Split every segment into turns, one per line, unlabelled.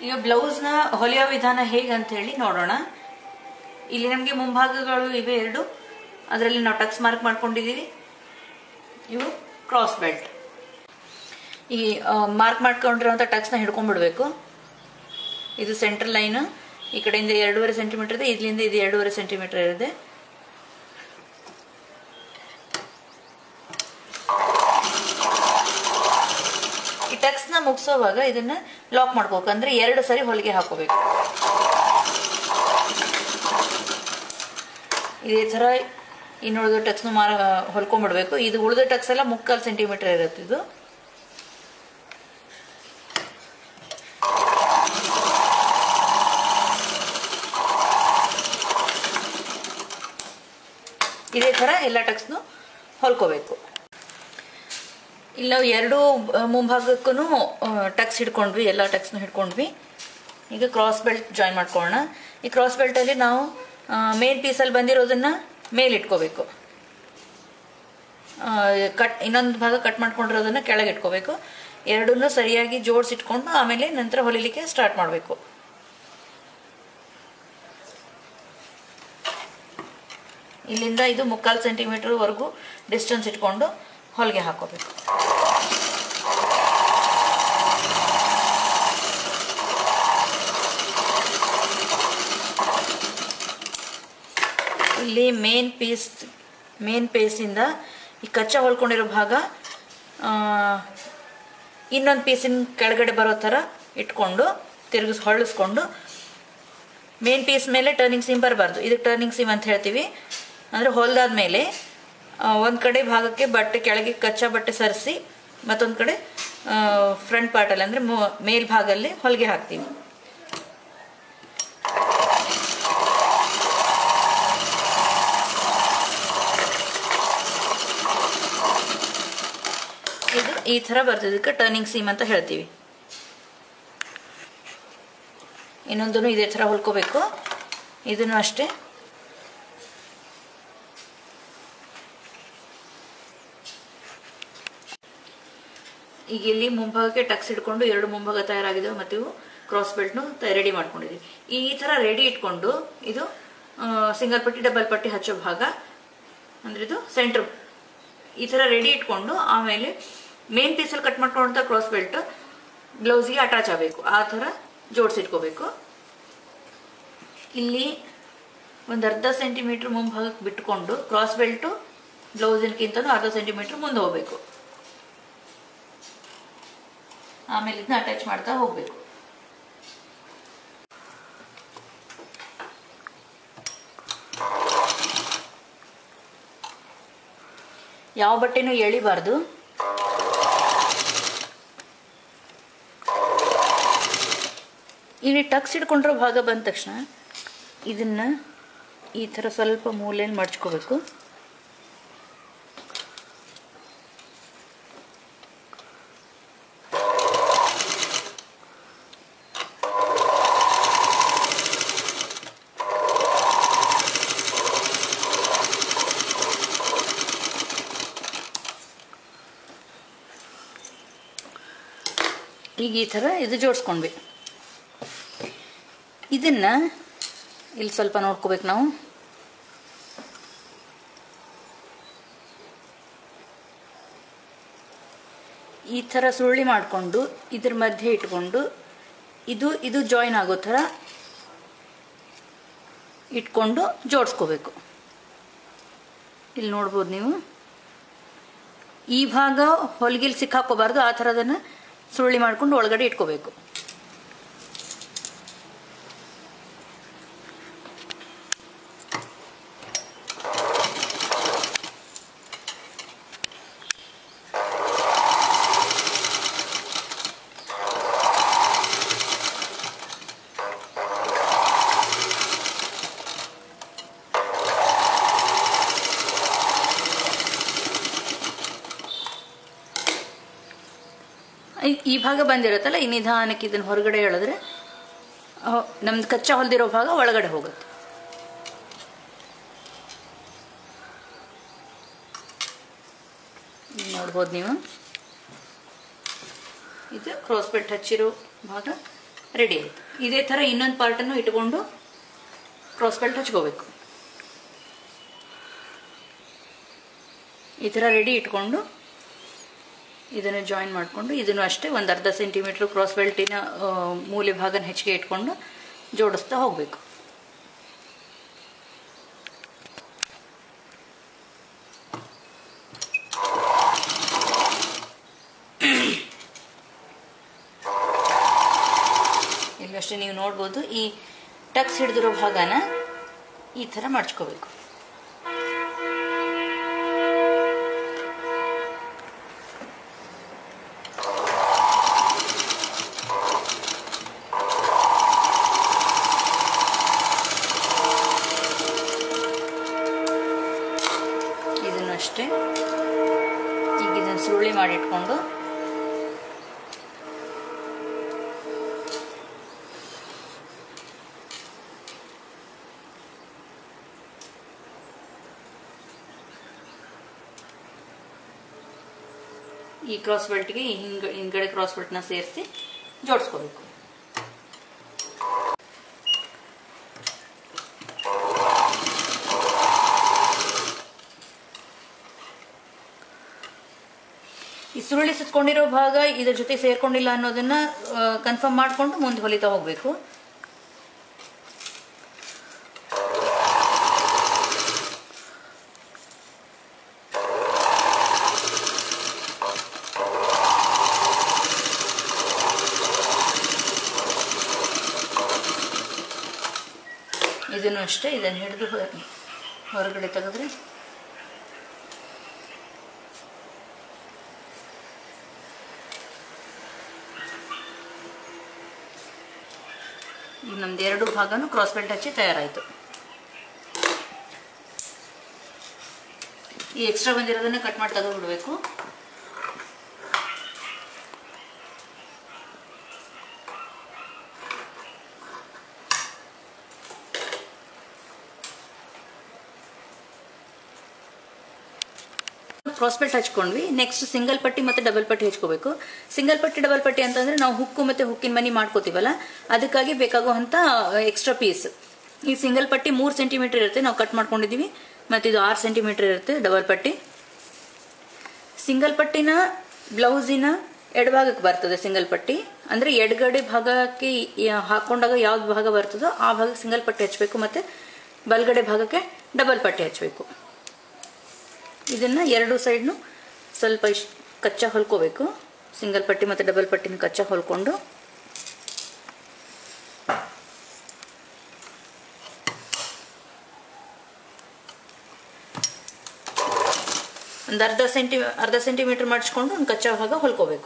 ಈಗ ಬ್ಲೌಸ್ನ ಹೊಲಿಯೋ ವಿಧಾನ ಹೇಗೆ ಅಂತ ಹೇಳಿ ನೋಡೋಣ ಇಲ್ಲಿ ನಮಗೆ ಮುಂಭಾಗಗಳು ಇವೆ ಎರಡು ಅದರಲ್ಲಿ ನಾವು ಟಕ್ಸ್ ಮಾರ್ಕ್ ಮಾಡ್ಕೊಂಡಿದ್ದೀವಿ ಇವು ಕ್ರಾಸ್ ಬೆಲ್ಟ್ ಈ ಮಾರ್ಕ್ ಮಾಡ್ಕೊಂಡಿರೋಂಥ ಟಕ್ಸ್ನ ಹಿಡ್ಕೊಂಡ್ಬಿಡ್ಬೇಕು ಇದು ಸೆಂಟ್ರಲ್ ಲೈನ್ ಈ ಕಡೆಯಿಂದ ಎರಡೂವರೆ ಸೆಂಟಿಮೀಟರ್ ಇದೆ ಇಲ್ಲಿಂದ ಇದು ಎರಡೂವರೆ ಸೆಂಟಿಮೀಟರ್ ಇದೆ ಈ ಟಕ್ಸ್ನ ಮುಗಿಸೋವಾಗ ಇದನ್ನ ಲಾಕ್ ಮಾಡ್ಕೋಬೇಕು ಅಂದ್ರೆ ಎರಡು ಸರಿ ಹೊಲಿಗೆ ಹಾಕೋಬೇಕು ಇದೇ ಥರ ಇನ್ನು ಉಳಿದ ಟಕ್ಸ್ನ ಮಾರ ಹೊಲ್ಕೊಂಡ್ಬಿಡ್ಬೇಕು ಇದು ಉಳಿದ ಟಕ್ಸ್ ಎಲ್ಲ ಮುಕ್ಕಾಲು ಸೆಂಟಿಮೀಟರ್ ಇರುತ್ತೆ ಇದು ಇದೇ ಥರ ಎಲ್ಲ ಟಕ್ಸ್ನು ಹೊಲ್ಕೋಬೇಕು ಇಲ್ಲ ಎರಡು ಮುಂಭಾಗಕ್ಕೂ ಟಕ್ಸ್ ಹಿಡ್ಕೊಂಡ್ವಿ ಎಲ್ಲ ಟಕ್ಸ್ನು ಹಿಡ್ಕೊಂಡ್ವಿ ಈಗ ಕ್ರಾಸ್ ಬೆಲ್ಟ್ ಜಾಯಿನ್ ಮಾಡ್ಕೊಳ್ಳೋಣ ಈ ಕ್ರಾಸ್ ಬೆಲ್ಟಲ್ಲಿ ನಾವು ಮೇನ್ ಪೀಸಲ್ಲಿ ಬಂದಿರೋದನ್ನ ಮೇಲೆ ಇಟ್ಕೋಬೇಕು ಕಟ್ ಇನ್ನೊಂದು ಭಾಗ ಕಟ್ ಮಾಡ್ಕೊಂಡಿರೋದನ್ನ ಕೆಳಗೆ ಇಟ್ಕೋಬೇಕು ಎರಡನ್ನೂ ಸರಿಯಾಗಿ ಜೋಡಿಸಿಟ್ಕೊಂಡು ಆಮೇಲೆ ನಂತರ ಹೊಲಿಲಿಕ್ಕೆ ಸ್ಟಾರ್ಟ್ ಮಾಡಬೇಕು ಇಲ್ಲಿಂದ ಇದು ಮುಕ್ಕಾಲು ಸೆಂಟಿಮೀಟರ್ವರೆಗೂ ಡಿಸ್ಟೆನ್ಸ್ ಇಟ್ಕೊಂಡು ಹೊಲಿಗೆ ಹಾಕೋಬೇಕು ಇಲ್ಲಿ ಮೇನ್ ಪೀಸ್ ಮೇನ್ ಪೀಸಿಂದ ಈ ಕಚ್ಚಾ ಹೊಲ್ಕೊಂಡಿರೋ ಭಾಗ ಇನ್ನೊಂದು ಪೀಸಿನ ಕೆಳಗಡೆ ಬರೋ ಥರ ಇಟ್ಕೊಂಡು ತಿರುಗಿಸ್ ಹೊಳಿಸ್ಕೊಂಡು ಮೇನ್ ಪೀಸ್ ಮೇಲೆ ಟರ್ನಿಂಗ್ ಸೀಮ್ ಬರಬಾರ್ದು ಇದಕ್ಕೆ ಟರ್ನಿಂಗ್ ಸೀಮ್ ಅಂತ ಹೇಳ್ತೀವಿ ಅಂದರೆ ಹೊಲ್ದಾದ್ಮೇಲೆ ಒಂದು ಕಡೆ ಭಾಗಕ್ಕೆ ಬಟ್ಟೆ ಕೆಳಗೆ ಕಚ್ಚಾ ಬಟ್ಟೆ ಸರಿಸಿ ಮತ್ತೊಂದು ಕಡೆ ಫ್ರಂಟ್ ಪಾರ್ಟಲ್ಲಿ ಅಂದರೆ ಮೇಲ್ಭಾಗಲ್ಲಿ ಹೊಲಿಗೆ ಹಾಕ್ತೀವಿ ಇದು ಈ ಥರ ಬರ್ತದೆ ಇದಕ್ಕೆ ಟರ್ನಿಂಗ್ ಸೀಮ್ ಅಂತ ಹೇಳ್ತೀವಿ ಇನ್ನೊಂದನ್ನು ಇದೇ ಥರ ಹೊಲ್ಕೋಬೇಕು ಇದನ್ನು ಅಷ್ಟೇ ಈಗ ಇಲ್ಲಿ ಮುಂಭಾಗಕ್ಕೆ ಟಕ್ಸ್ ಹಿಡ್ಕೊಂಡು ಎರಡು ಮುಂಭಾಗ ತಯಾರಾಗಿದ್ದಾವೆ ಮತ್ತು ಇವು ಕ್ರಾಸ್ ಬೆಲ್ಟ್ನು ರೆಡಿ ಮಾಡ್ಕೊಂಡಿದ್ದೀವಿ ಈ ಥರ ರೆಡಿ ಇಟ್ಕೊಂಡು ಇದು ಸಿಂಗಲ್ ಪಟ್ಟಿ ಡಬಲ್ ಪಟ್ಟಿ ಹಚ್ಚೋ ಭಾಗ ಅಂದ್ರೆ ಇದು ಸೆಂಟ್ರ್ ಈ ಥರ ರೆಡಿ ಇಟ್ಕೊಂಡು ಆಮೇಲೆ ಮೇನ್ ಪೀಸಲ್ಲಿ ಕಟ್ ಮಾಡ್ಕೊಂಡಂಥ ಕ್ರಾಸ್ ಬೆಲ್ಟ್ ಬ್ಲೌಸಿಗೆ ಅಟ್ಯಾಚ್ ಆಗಬೇಕು ಆ ಥರ ಜೋಡಿಸಿಟ್ಕೋಬೇಕು ಇಲ್ಲಿ ಒಂದು ಅರ್ಧ ಸೆಂಟಿಮೀಟ್ರ್ ಮುಂಭಾಗಕ್ಕೆ ಬಿಟ್ಕೊಂಡು ಕ್ರಾಸ್ ಬೆಲ್ಟು ಬ್ಲೌಸಿನ್ಕಿಂತನೂ ಅರ್ಧ ಸೆಂಟಿಮೀಟ್ರ್ ಮುಂದೆ ಹೋಗಬೇಕು ಆಮೇಲೆ ಇದನ್ನ ಅಟ್ಯಾಚ್ ಮಾಡ್ತಾ ಹೋಗಬೇಕು ಯಾವ ಬಟ್ಟೆನೂ ಎಳಿಬಾರ್ದು ಇಲ್ಲಿ ಟಕ್ಸ್ ಹಿಡ್ಕೊಂಡಿರೋ ಭಾಗ ಬಂದ ತಕ್ಷಣ ಇದನ್ನ ಈ ಥರ ಸ್ವಲ್ಪ ಮೂಲೆಯಲ್ಲಿ ಮಡ್ಚ್ಕೋಬೇಕು ಈಗ ಈ ಥರ ಇದು ಜೋಡಿಸ್ಕೊಂಡ್ವಿ ಇದನ್ನ ಇಲ್ಲಿ ಸ್ವಲ್ಪ ನೋಡ್ಕೋಬೇಕು ನಾವು ಈ ಥರ ಸುರುಳಿ ಮಾಡಿಕೊಂಡು ಇದ್ರ ಮಧ್ಯೆ ಇಟ್ಕೊಂಡು ಇದು ಇದು ಜಾಯಿನ್ ಆಗೋ ಥರ ಇಟ್ಕೊಂಡು ಜೋಡಿಸ್ಕೋಬೇಕು ಇಲ್ಲಿ ನೋಡ್ಬೋದು ನೀವು ಈ ಭಾಗ ಹೊಲಿಗೆಲಿ ಸಿಕ್ಕಾಕೋಬಾರ್ದು ಆ ಥರದನ್ನ ಸುರುಳಿ ಮಾಡ್ಕೊಂಡು ಒಳಗಡೆ ಇಟ್ಕೋಬೇಕು ಈ- ಈ ಭಾಗ ಬಂದಿರುತ್ತಲ್ಲ ಈ ನಿಧಾನಕ್ಕೆ ಇದನ್ನ ಹೊರಗಡೆ ಹೇಳಿದ್ರೆ ನಮ್ದು ಕಚ್ಚಾ ಹೊಲ್ದಿರೋ ಭಾಗ ಒಳಗಡೆ ಹೋಗುತ್ತೆ ಇಲ್ಲಿ ನೋಡ್ಬೋದು ನೀವು ಇದು ಕ್ರಾಸ್ ಬೆಟ್ ಹಚ್ಚಿರೋ ಭಾಗ ರೆಡಿ ಆಯಿತು ಇದೇ ಥರ ಇನ್ನೊಂದು ಪಾರ್ಟನ್ನು ಇಟ್ಕೊಂಡು ಕ್ರಾಸ್ ಬೆಲ್ಟ್ ಹಚ್ಕೋಬೇಕು ಈ ಥರ ರೆಡಿ ಇಟ್ಕೊಂಡು ಇದನ್ನು ಜಾಯಿನ್ ಮಾಡಿಕೊಂಡು ಇದನ್ನು ಅಷ್ಟೇ ಒಂದು ಅರ್ಧ ಸೆಂಟಿಮೀಟ್ರ್ ಕ್ರಾಸ್ ಬೆಲ್ಟಿನ ಆ, ಮೂಲೆ ಭಾಗನ ಹೆಚ್ಚಿಗೆ ಇಟ್ಕೊಂಡು ಜೋಡಿಸ್ತಾ ಹೋಗಬೇಕು ಇಲ್ಲಷ್ಟೇ ನೀವು ನೋಡ್ಬೋದು ಈ ಟಕ್ಸ್ ಹಿಡಿದಿರೋ ಭಾಗನ ಈ ಥರ ಮಡ್ಚ್ಕೋಬೇಕು ಇದನ್ನು ಅಷ್ಟೇ ಈಗ ಇದನ್ನು ಸುರುಳಿ ಮಾಡಿಟ್ಕೊಂಡು ಈ ಕ್ರಾಸ್ ಬೆಲ್ಟ್ಗೆ ಈ ಹಿಂಗ ಹಿಂದ್ಗಡೆ ಕ್ರಾಸ್ ಬೆಲ್ಟ್ನ ಸೇರಿಸಿ ಜೋಡಿಸ್ಕೋಬೇಕು ಈ ಸುರುಳಿ ಸುತ್ಕೊಂಡಿರೋ ಭಾಗ ಇದ್ರ ಜೊತೆ ಸೇರ್ಕೊಂಡಿಲ್ಲ ಅನ್ನೋದನ್ನ ಕನ್ಫರ್ಮ್ ಮಾಡಿಕೊಂಡು ಮುಂದೆ ಹೊಲಿತಾ ಹೋಗಬೇಕು ಇದನ್ನು ಅಷ್ಟೇ ಇದನ್ನು ಹಿಡಿದು ಹೊರಗಡೆ ತೆಗೆದ್ರೆ ಈಗ ನಮ್ದು ಎರಡು ಭಾಗನೂ ಕ್ರಾಸ್ ಬೆಲ್ಟ್ ಹಚ್ಚಿ ತಯಾರಾಯಿತು ಈ ಎಕ್ಸ್ಟ್ರಾ ಬಂದಿರೋದನ್ನ ಕಟ್ ಮಾಡಿ ತೆಗೆದು ಬಿಡಬೇಕು ಕ್ರಾಸ್ ಬೆಲ್ಟ್ ಹಚ್ಕೊಂಡ್ವಿ ನೆಕ್ಸ್ಟ್ ಸಿಂಗಲ್ ಪಟ್ಟಿ ಮತ್ತೆ ಡಬಲ್ ಪಟ್ಟಿ ಹಚ್ಕೋಬೇಕು ಸಿಂಗಲ್ ಪಟ್ಟಿ ಡಬಲ್ ಪಟ್ಟಿ ಅಂತಂದ್ರೆ ನಾವು ಹುಕ್ಕು ಮತ್ತೆ ಹುಕ್ಕಿನ ಮನಿ ಮಾಡ್ಕೋತೀವಲ್ಲ ಅದಕ್ಕಾಗಿ ಬೇಕಾಗುವಂತ ಎಕ್ಸ್ಟ್ರಾ ಪೀಸ್ ಈ ಸಿಂಗಲ್ ಪಟ್ಟಿ ಮೂರು ಸೆಂಟಿಮೀಟರ್ ಇರುತ್ತೆ ನಾವು ಕಟ್ ಮಾಡ್ಕೊಂಡಿದೀವಿ ಮತ್ತೆ ಇದು ಆರು ಸೆಂಟಿಮೀಟರ್ ಇರುತ್ತೆ ಡಬಲ್ ಪಟ್ಟಿ ಸಿಂಗಲ್ ಪಟ್ಟಿನ ಬ್ಲೌಸಿನ ಎಡಭಾಗಕ್ಕೆ ಬರ್ತದೆ ಸಿಂಗಲ್ ಪಟ್ಟಿ ಅಂದ್ರೆ ಎಡಗಡೆ ಭಾಗಕ್ಕೆ ಯ- ಹಾಕೊಂಡಾಗ ಯಾವ್ದು ಭಾಗ ಬರ್ತದೋ ಆ ಭಾಗಕ್ಕೆ ಸಿಂಗಲ್ ಪಟ್ಟಿ ಹಚ್ಚಬೇಕು ಮತ್ತೆ ಬಲ್ಗಡೆ ಭಾಗಕ್ಕೆ ಡಬಲ್ ಪಟ್ಟಿ ಹಚ್ಚಬೇಕು ಇದನ್ನ ಎರಡು ಸೈಡ್ನು ಸ್ವಲ್ಪ ಇಶ್ ಕಚ್ಚಾ ಹೊಲ್ಕೋಬೇಕು ಸಿಂಗಲ್ ಪಟ್ಟಿ ಮತ್ತು ಡಬಲ್ ಪಟ್ಟಿನ ಕಚ್ಚಾ ಹೊಲ್ಕೊಂಡು ಒಂದು ಅರ್ಧ ಸೆಂಟಿ ಅರ್ಧ ಸೆಂಟಿಮೀಟರ್ ಮಾಡಿಸ್ಕೊಂಡು ಒಂದು ಕಚ್ಚಾ ಭಾಗ ಹೊಲ್ಕೋಬೇಕು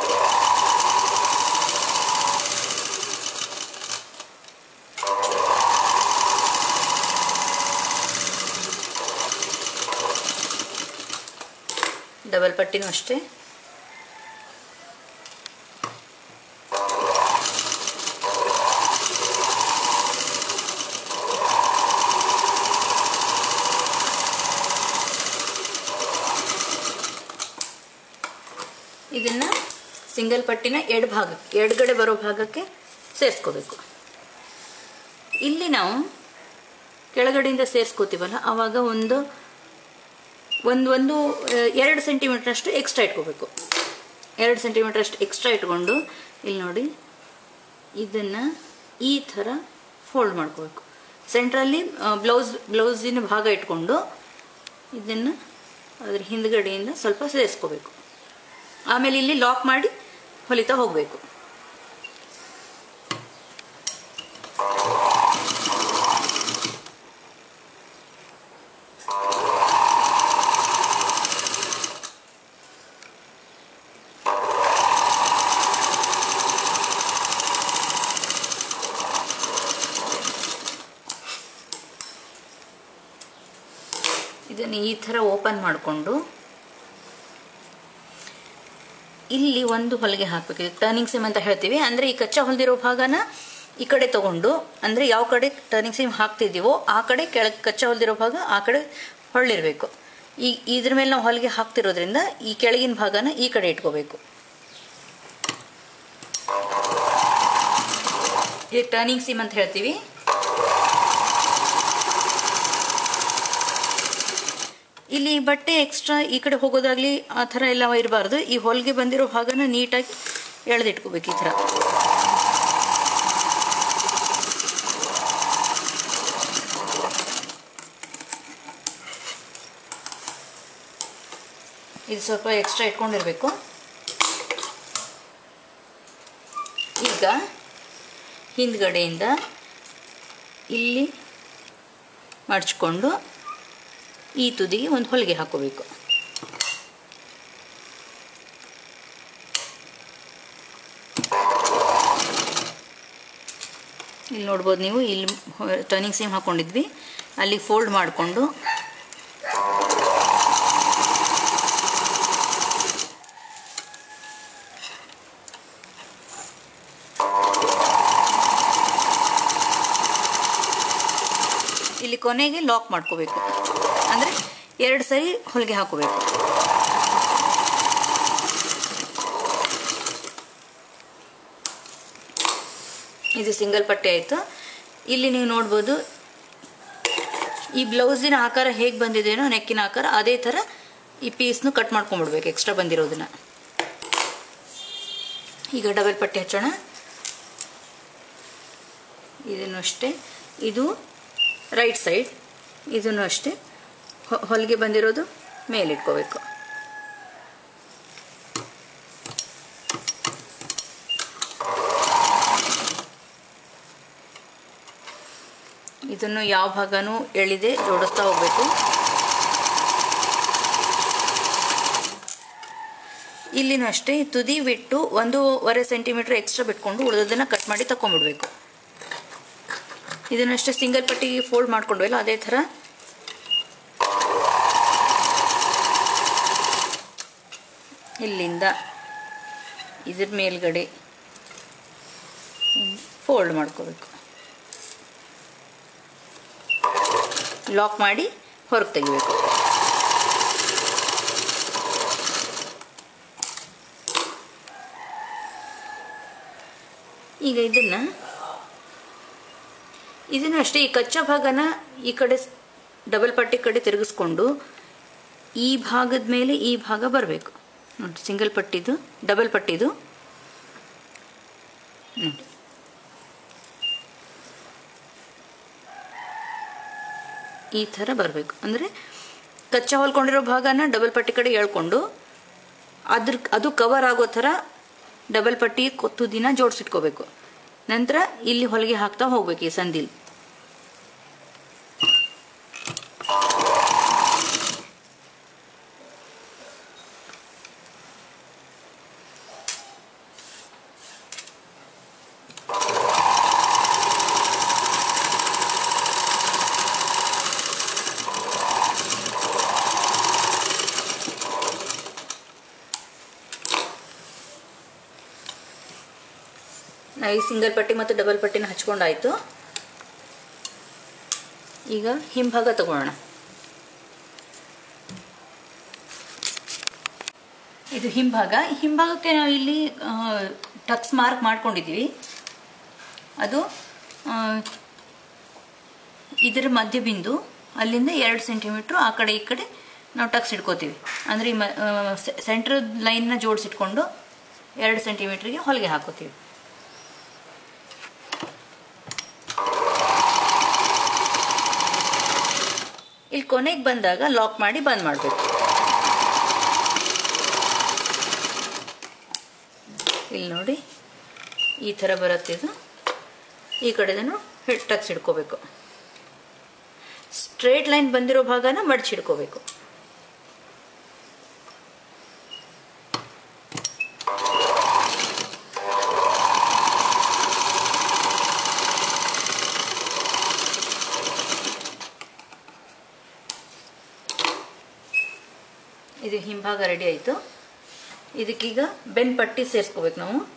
ಡಬಲ್ ಪಟ್ಟಿನೂ ಅಷ್ಟೇ ಇದನ್ನ ಸಿಂಗಲ್ ಪಟ್ಟಿನ ಎಡ್ ಭಾಗಕ್ಕೆ ಎಡಗಡೆ ಬರೋ ಭಾಗಕ್ಕೆ ಸೇರಿಸ್ಕೋಬೇಕು ಇಲ್ಲಿ ನಾವು ಕೆಳಗಡೆಯಿಂದ ಸೇರಿಸ್ಕೋತೀವಲ್ಲ ಆವಾಗ ಒಂದು ಒಂದು ಒಂದು ಆ, ಎರಡು ಸೆಂಟಿಮೀಟರ್ ಅಷ್ಟು ಎಕ್ಸ್ಟ್ರಾ ಇಟ್ಕೋಬೇಕು ಎರಡು ಸೆಂಟಿಮೀಟರ್ ಅಷ್ಟು ಎಕ್ಸ್ಟ್ರಾ ಇಟ್ಕೊಂಡು ಇಲ್ಲಿ ನೋಡಿ ಇದನ್ನು ಈ ಥರ ಫೋಲ್ಡ್ ಮಾಡ್ಕೋಬೇಕು ಸೆಂಟ್ರಲ್ಲಿ ಬ್ಲೌಸ್ ಬ್ಲೌಸಿನ ಭಾಗ ಇಟ್ಕೊಂಡು ಇದನ್ನು ಅದ್ರ ಹಿಂದ್ಗಡೆಯಿಂದ ಸ್ವಲ್ಪ ಸೇರಿಸ್ಕೋಬೇಕು ಆಮೇಲೆ ಇಲ್ಲಿ ಲಾಕ್ ಮಾಡಿ ಹೊಲಿತಾ ಹೋಗಬೇಕು ಇದನ್ನು ಈ ಥರ ಓಪನ್ ಮಾಡಿಕೊಂಡು ಇಲ್ಲಿ ಒಂದು ಹೊಲಿಗೆ ಹಾಕಬೇಕು ಟರ್ನಿಂಗ್ ಸಿಮ್ ಅಂತ ಹೇಳ್ತೀವಿ ಅಂದರೆ ಈ ಕಚ್ಚಾ ಹೊಲಿದಿರೋ ಭಾಗನ ಈ ಕಡೆ ತಗೊಂಡು ಅಂದರೆ ಯಾವ ಕಡೆ ಟರ್ನಿಂಗ್ ಸಿಮ್ ಹಾಕ್ತಿದ್ದೀವೋ ಆ ಕಡೆ ಕೆಳಗೆ ಕಚ್ಚಾ ಹೊಲಿದಿರೋ ಭಾಗ ಆ ಕಡೆ ಹೊಳ್ಳಿರಬೇಕು ಈ ಇದ್ರ ಮೇಲೆ ನಾವು ಹೊಲಿಗೆ ಹಾಕ್ತಿರೋದ್ರಿಂದ ಈ ಕೆಳಗಿನ ಭಾಗನ ಈ ಕಡೆ ಇಟ್ಕೋಬೇಕು ಇದು ಟರ್ನಿಂಗ್ ಸೀಮ್ ಅಂತ ಹೇಳ್ತೀವಿ ಇಲ್ಲಿ ಬಟ್ಟೆ ಎಕ್ಸ್ಟ್ರಾ ಈ ಕಡೆ ಹೋಗೋದಾಗ್ಲಿ ಆ ಥರ ಎಲ್ಲ ಇರಬಾರ್ದು ಈ ಹೊಲಿಗೆ ಬಂದಿರೋ ಭಾಗನ ನೀಟಾಗಿ ಎಳೆದಿಟ್ಕೋಬೇಕು ಈ ಥರ ಇದು ಸ್ವಲ್ಪ ಎಕ್ಸ್ಟ್ರಾ ಇಟ್ಕೊಂಡಿರ್ಬೇಕು ಈಗ ಹಿಂದ್ಗಡೆಯಿಂದ ಇಲ್ಲಿ ಮಡ್ಚ್ಕೊಂಡು ಈ ತುದಿಗೆ ಒಂದು ಹೊಲಿಗೆ ಹಾಕೋಬೇಕು ಇಲ್ಲಿ ನೋಡ್ಬೋದು ನೀವು ಇಲ್ಲಿ ಟರ್ನಿಂಗ್ ಸೀಮ್ ಹಾಕೊಂಡಿದ್ವಿ ಅಲ್ಲಿ ಫೋಲ್ಡ್ ಮಾಡಿಕೊಂಡು ಇಲ್ಲಿ ಕೊನೆಗೆ ಲಾಕ್ ಮಾಡ್ಕೋಬೇಕು ಅಂದರೆ ಎರಡು ಸರಿ ಹೊಲಿಗೆ ಹಾಕೋಬೇಕು ಇದು ಸಿಂಗಲ್ ಪಟ್ಟೆ ಆಯಿತು ಇಲ್ಲಿ ನೀವು ನೋಡ್ಬೋದು ಈ ಬ್ಲೌಸಿನ ಆಕಾರ ಹೇಗೆ ಬಂದಿದೆಯೋ ನೆಕ್ಕಿನ ಆಕಾರ ಅದೇ ಥರ ಈ ಪೀಸ್ನು ಕಟ್ ಮಾಡ್ಕೊಂಡ್ಬಿಡ್ಬೇಕು ಎಕ್ಸ್ಟ್ರಾ ಬಂದಿರೋದನ್ನ ಈಗ ಡಬಲ್ ಪಟ್ಟಿ ಹಚ್ಚೋಣ ಇದನ್ನು ಅಷ್ಟೇ ಇದು ರೈಟ್ ಸೈಡ್ ಇದನ್ನು ಅಷ್ಟೇ ಹೊ- ಹೊಲಿಗೆ ಬಂದಿರೋದು ಮೇಲಿಟ್ಕೋಬೇಕು ಇದನ್ನು ಯಾವ ಭಾಗನೂ ಎಳಿದೆ ಜೋಡಿಸ್ತಾ ಹೋಗ್ಬೇಕು ಇಲ್ಲಿನೂ ಅಷ್ಟೇ ಈ ತುದಿ ಬಿಟ್ಟು ಒಂದೂವರೆ ಸೆಂಟಿಮೀಟರ್ ಎಕ್ಸ್ಟ್ರಾ ಬಿಟ್ಕೊಂಡು ಉಳಿದೋದನ್ನು ಕಟ್ ಮಾಡಿ ತಗೊಂಡ್ಬಿಡ್ಬೇಕು ಇದನ್ನಷ್ಟೇ ಸಿಂಗಲ್ ಪಟ್ಟಿಗೆ ಫೋಲ್ಡ್ ಮಾಡ್ಕೊಂಡ್ವಲ್ಲ ಅದೇ ಥರ ಇಲ್ಲಿಂದ ಇದ್ರ ಮೇಲ್ಗಡೆ ಫೋಲ್ಡ್ ಮಾಡ್ಕೋಬೇಕು ಲಾಕ್ ಮಾಡಿ ಹೊರಗೆ ತೆಗಿಬೇಕು ಈಗ ಇದನ್ನ ಇದನ್ನು ಅಷ್ಟೇ ಈ ಕಚ್ಚಾ ಭಾಗನ ಈ ಕಡೆ ಡಬಲ್ ಪಟ್ಟಿ ಕಡೆ ತಿರುಗಿಸ್ಕೊಂಡು ಈ ಭಾಗದ ಮೇಲೆ ಈ ಭಾಗ ಬರಬೇಕು ನೋಡಿ ಸಿಂಗಲ್ ಪಟ್ಟಿದು ಡಬಲ್ ಪಟ್ಟಿದು ನೋಡಿ ಈ ಥರ ಬರಬೇಕು ಅಂದರೆ ಕಚ್ಚಾ ಹೊಲ್ಕೊಂಡಿರೋ ಭಾಗನ ಡಬಲ್ ಪಟ್ಟಿ ಕಡೆ ಎಳ್ಕೊಂಡು ಅದ್ರ ಅದು ಕವರ್ ಆಗೋ ಥರ ಡಬಲ್ ಪಟ್ಟಿ ತುದಿನ ಜೋಡಿಸಿಟ್ಕೋಬೇಕು ನಂತರ ಇಲ್ಲಿ ಹೊಲಿಗೆ ಹಾಕ್ತಾ ಹೋಗ್ಬೇಕು ಈ ಸಂದಿಲ್ ನಾವು ಈ ಸಿಂಗಲ್ ಪಟ್ಟಿ ಮತ್ತು ಡಬಲ್ ಪಟ್ಟಿನ ಹಚ್ಕೊಂಡಾಯ್ತು ಈಗ ಹಿಂಭಾಗ ತಗೊಳ್ಳೋಣ ಇದು ಹಿಂಭಾಗ ಹಿಂಭಾಗಕ್ಕೆ ನಾವು ಇಲ್ಲಿ ಟಕ್ಸ್ ಮಾರ್ಕ್ ಮಾಡ್ಕೊಂಡಿದ್ದೀವಿ ಅದು ಆ, ಇದರ ಮಧ್ಯ ಬಿಂದು ಅಲ್ಲಿಂದ ಎರಡು ಸೆಂಟಿಮೀಟ್ರು ಆ ಕಡೆ ಈ ಕಡೆ ನಾವು ಟಕ್ಸ್ ಇಟ್ಕೋತೀವಿ ಅಂದರೆ ಈ ಮ ಸೆಂಟ್ರ್ ಲೈನ್ನ ಜೋಡಿಸಿಟ್ಕೊಂಡು ಎರಡು ಸೆಂಟಿಮೀಟ್ರಿಗೆ ಹೊಲಿಗೆ ಹಾಕೋತೀವಿ ಇಲ್ಲಿ ಕೊನೆಗೆ ಬಂದಾಗ ಲಾಕ್ ಮಾಡಿ ಬಂದ್ ಮಾಡಬೇಕು ಇಲ್ಲಿ ನೋಡಿ ಈ ಥರ ಬರುತ್ತೆ ಇದು ಈ ಕಡೆದನ್ನು ಟಕ್ಸ್ ಹಿಡ್ಕೋಬೇಕು ಸ್ಟ್ರೇಟ್ ಲೈನ್ ಬಂದಿರೋ ಭಾಗನ ಮಡಚಿಡ್ಕೋಬೇಕು ಇದು ಹಿಂಭಾಗ ರೆಡಿ ಆಯಿತು ಇದಕ್ಕೀಗ ಬೆನ್ ಪಟ್ಟಿ ಸೇರಿಸ್ಕೋಬೇಕು ನಾವು